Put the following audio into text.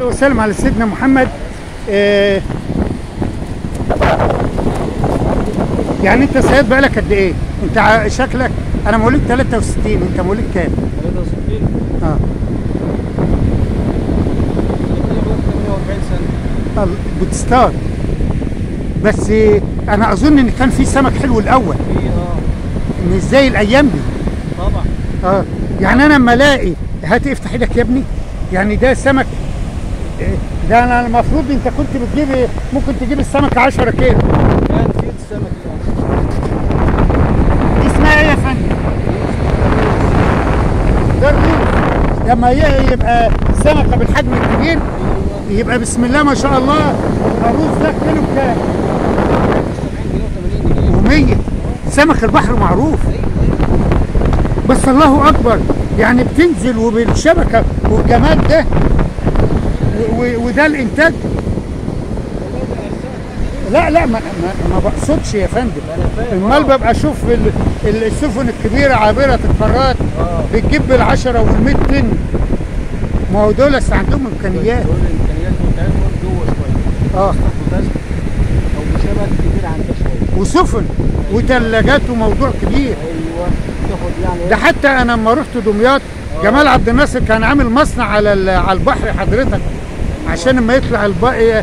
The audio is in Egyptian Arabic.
وسلم على سيدنا محمد آه، يعني انت سيد بقالك قد ايه؟ انت ع- شكلك انا مواليد 63 انت مواليد كام؟ 63 اه سنة طب بتصطاد بس آه، انا اظن ان كان في سمك حلو الاول في اه مش زي الايام دي طبعا اه يعني انا لما الاقي هات افتح ايدك يا ابني يعني ده سمك آه، ده انا المفروض انت كنت بتجيب ممكن تجيب السمك 10 كيلو كان في السمك الأول. دي اسمها ايه يا فندم؟ ده الروس لما ي- يبقى سمكه بالحجم الكبير يبقى بسم الله ما شاء الله الروس ده كيلو بكام؟ 70 جنيه و80 جنيه و100 سمك البحر معروف بس الله اكبر يعني بتنزل وبالشبكه والجمال ده و- و- وده الانتاج لا لا ما, ما, ما بقصدش يا فندم أنا فاهم امال آه. ببقى اشوف ال- ال- السفن الكبيره عابره القارات اه بتجيب بالعشرة والمية طن ما هو دول لسه عندهم امكانيات دول الامكانيات بتاعتهم جوه شويه اه بوتاس او بشبك كبير عندها شويه وسفن وثلاجات وموضوع كبير ايوه تاخد يعني ده حتى انا لما رحت دمياط جمال عبد الناصر كان عامل مصنع على ال- على البحر حضرتك عشان لما يطلع الباقي